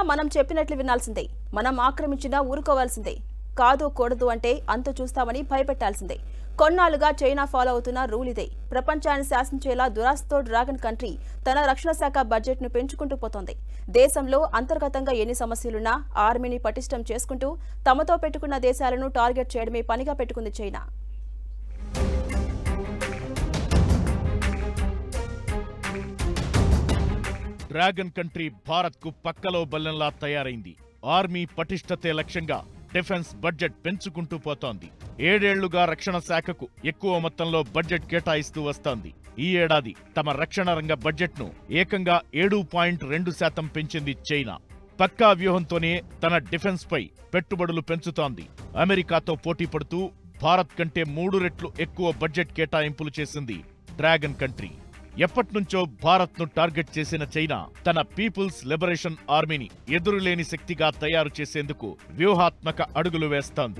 మనం చెప్పినట్లు వినాల్సిందే మనం ఆక్రమించినా ఊరుకోవాల్సిందే కాదు కూడదు అంటే అంతు చూస్తామని భయపెట్టాల్సిందే కొన్నాళ్లుగా చైనా ఫాలో అవుతున్న రూల్ ఇదే ప్రపంచాన్ని శాసించేలా దురాస్తో డ్రాగన్ కంట్రీ తన రక్షణ శాఖ బడ్జెట్ను పెంచుకుంటూ పోతోంది దేశంలో అంతర్గతంగా ఎన్ని సమస్యలున్నా ఆర్మీని పటిష్టం చేసుకుంటూ తమతో పెట్టుకున్న దేశాలను టార్గెట్ చేయడమే పనిగా పెట్టుకుంది చైనా డ్రాగన్ కంట్రీ భారత్ కు పక్కలో బల్లెంలా తయారైంది ఆర్మీ పటిష్టతే లక్ష్యంగా డిఫెన్స్ బడ్జెట్ పెంచుకుంటూ పోతోంది ఏడేళ్లుగా రక్షణ శాఖకు ఎక్కువ మొత్తంలో బడ్జెట్ కేటాయిస్తూ వస్తోంది ఈ ఏడాది తమ రక్షణ రంగ బడ్జెట్ను ఏకంగా ఏడు పాయింట్ రెండు శాతం పెంచింది చైనా పక్కా వ్యూహంతోనే తన డిఫెన్స్ పై పెట్టుబడులు పెంచుతోంది అమెరికాతో పోటీ పడుతూ భారత్ కంటే మూడు రెట్లు ఎక్కువ బడ్జెట్ కేటాయింపులు చేసింది డ్రాగన్ కంట్రీ ఎప్పట్నుంచో భారత్ ను టార్గెట్ చేసిన చైనా తన పీపుల్స్ లిబరేషన్ ఆర్మీని ఎదురులేని శక్తిగా తయారు చేసేందుకు వ్యూహాత్మక అడుగులు వేస్తోంది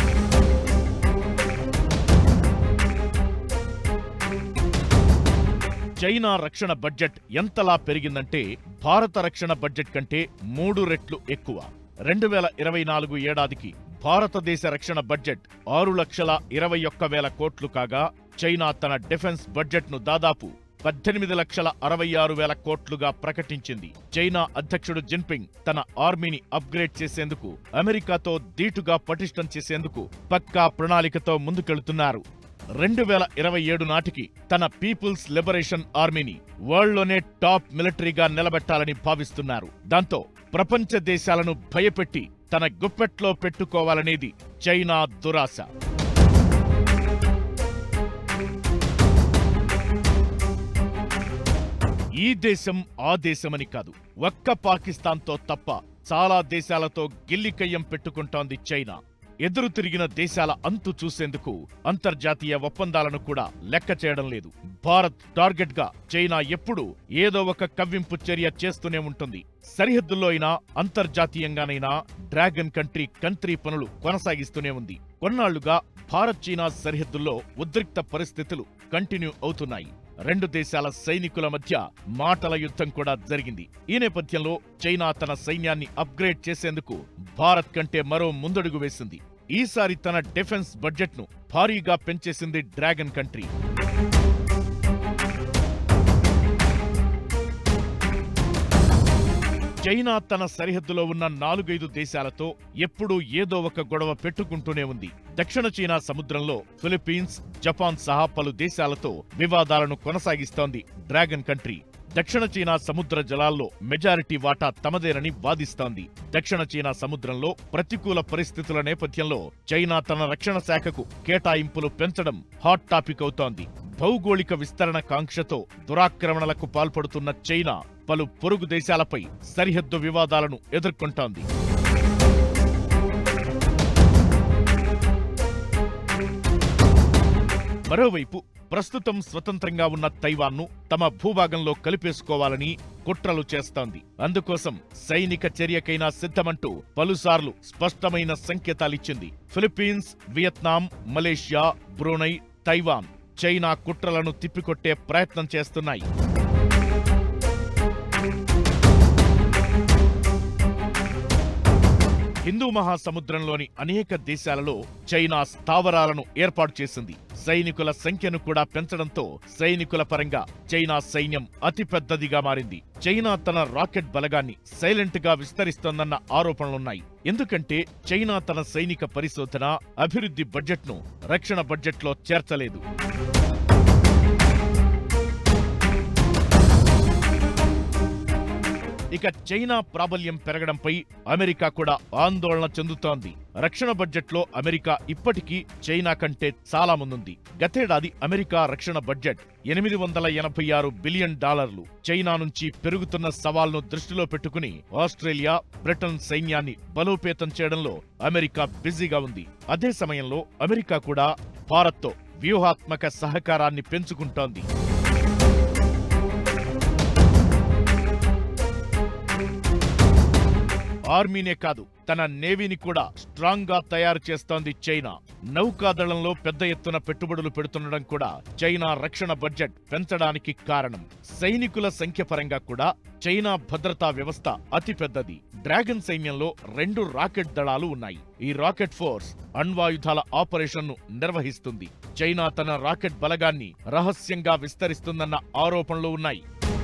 చైనా రక్షణ బడ్జెట్ ఎంతలా పెరిగిందంటే భారత రక్షణ బడ్జెట్ కంటే మూడు రెట్లు ఎక్కువ రెండు వేల ఇరవై నాలుగు ఏడాదికి భారతదేశ రక్షణ బడ్జెట్ ఆరు లక్షల ఇరవై ఒక్క వేల కోట్లు కాగా చైనా తన డిఫెన్స్ బడ్జెట్ను దాదాపు పద్దెనిమిది లక్షల అరవై ఆరు వేల కోట్లుగా ప్రకటించింది చైనా అధ్యక్షుడు జిన్పింగ్ తన ఆర్మీని అప్గ్రేడ్ చేసేందుకు అమెరికాతో ధీటుగా పటిష్టం చేసేందుకు పక్కా ప్రణాళికతో ముందుకెళ్తున్నారు రెండు వేల ఇరవై ఏడు నాటికి తన పీపుల్స్ లిబరేషన్ ఆర్మీని వరల్డ్లోనే టాప్ మిలిటరీగా నిలబెట్టాలని భావిస్తున్నారు దాంతో ప్రపంచ దేశాలను భయపెట్టి తన గుప్పెట్లో పెట్టుకోవాలనేది చైనా దురాశ ఈ దేశం ఆ దేశమని కాదు ఒక్క పాకిస్తాన్తో తప్ప చాలా దేశాలతో గిల్లికయ్యం పెట్టుకుంటోంది చైనా ఎదురు తిరిగిన దేశాల అంతు చూసేందుకు అంతర్జాతీయ ఒప్పందాలను కూడా లెక్క చేయడం లేదు భారత్ టార్గెట్ గా చైనా ఎప్పుడూ ఏదో ఒక కవ్వింపు చర్య చేస్తూనే ఉంటుంది సరిహద్దుల్లో అయినా అంతర్జాతీయంగానైనా డ్రాగన్ కంట్రీ కంట్రీ పనులు కొనసాగిస్తూనే ఉంది కొన్నాళ్లుగా భారత్ చైనా సరిహద్దుల్లో ఉద్రిక్త పరిస్థితులు కంటిన్యూ అవుతున్నాయి రెండు దేశాల సైనికుల మధ్య మాటల యుద్ధం కూడా జరిగింది ఈ నేపథ్యంలో చైనా తన సైన్యాన్ని అప్గ్రేడ్ చేసేందుకు భారత్ కంటే మరో ముందడుగు వేసింది ఈసారి తన డిఫెన్స్ బడ్జెట్ను భారీగా పెంచేసింది డ్రాగన్ కంట్రీ చైనా తన సరిహద్దులో ఉన్న నాలుగైదు దేశాలతో ఎప్పుడూ ఏదో ఒక గొడవ పెట్టుకుంటూనే ఉంది దక్షిణ చైనా సముద్రంలో ఫిలిప్పీన్స్ జపాన్ సహా పలు దేశాలతో వివాదాలను కొనసాగిస్తోంది డ్రాగన్ కంట్రీ దక్షిణ చైనా సముద్ర జలాల్లో మెజారిటీ వాటా తమదేనని వాదిస్తోంది దక్షిణ చైనా సముద్రంలో ప్రతికూల పరిస్థితుల నేపథ్యంలో చైనా తన రక్షణ శాఖకు కేటాయింపులు పెంచడం హాట్ టాపిక్ అవుతోంది భౌగోళిక విస్తరణ కాంక్షతో దురాక్రమణలకు పాల్పడుతున్న చైనా పలు పొరుగు దేశాలపై సరిహద్దు వివాదాలను ఎదుర్కొంటోంది మరోవైపు ప్రస్తుతం స్వతంత్రంగా ఉన్న తైవాన్ను తమ భూభాగంలో కలిపేసుకోవాలని కుట్రలు చేస్తోంది అందుకోసం సైనిక చర్యకైనా సిద్ధమంటూ పలుసార్లు స్పష్టమైన సంకేతాలిచ్చింది Philippines Vietnam Malaysia Brunei Taiwan China కుట్రలను తిప్పికొట్టే ప్రయత్నం చేస్తున్నాయి హిందూ మహాసముద్రంలోని అనేక దేశాలలో చైనా స్థావరాలను ఏర్పాటు చేసింది సైనికుల సంఖ్యను కూడా పెంచడంతో సైనికుల పరంగా చైనా సైన్యం అతిపెద్దదిగా మారింది చైనా తన రాకెట్ బలగాన్ని సైలెంట్ గా విస్తరిస్తోందన్న ఆరోపణలున్నాయి ఎందుకంటే చైనా తన సైనిక పరిశోధన అభివృద్ధి బడ్జెట్ను రక్షణ బడ్జెట్లో చేర్చలేదు ఇక చైనా ప్రాబల్యం పెరగడంపై అమెరికా కూడా ఆందోళన చెందుతోంది రక్షణ బడ్జెట్లో అమెరికా ఇప్పటికీ చైనా కంటే చాలా ముందుంది గతేడాది అమెరికా రక్షణ బడ్జెట్ ఎనిమిది వందల ఎనభై ఆరు బిలియన్ డాలర్లు చైనా నుంచి పెరుగుతున్న సవాల్ను దృష్టిలో పెట్టుకుని ఆస్ట్రేలియా బ్రిటన్ సైన్యాన్ని బలోపేతం చేయడంలో అమెరికా బిజీగా ఉంది అదే సమయంలో అమెరికా కూడా భారత్తో వ్యూహాత్మక సహకారాన్ని పెంచుకుంటోంది ఆర్మీనే కాదు తన నేవీని కూడా స్ట్రాంగ్ గా తయారు చేస్తోంది చైనా నౌకాదళంలో పెద్ద ఎత్తున పెట్టుబడులు పెడుతుండడం కూడా చైనా రక్షణ బడ్జెట్ పెంచడానికి కారణం సైనికుల సంఖ్య పరంగా కూడా చైనా భద్రతా వ్యవస్థ అతిపెద్దది డ్రాగన్ సైన్యంలో రెండు రాకెట్ దళాలు ఉన్నాయి ఈ రాకెట్ ఫోర్స్ అణ్వాయుధాల ఆపరేషన్ను నిర్వహిస్తుంది చైనా తన రాకెట్ బలగాన్ని రహస్యంగా విస్తరిస్తుందన్న ఆరోపణలు ఉన్నాయి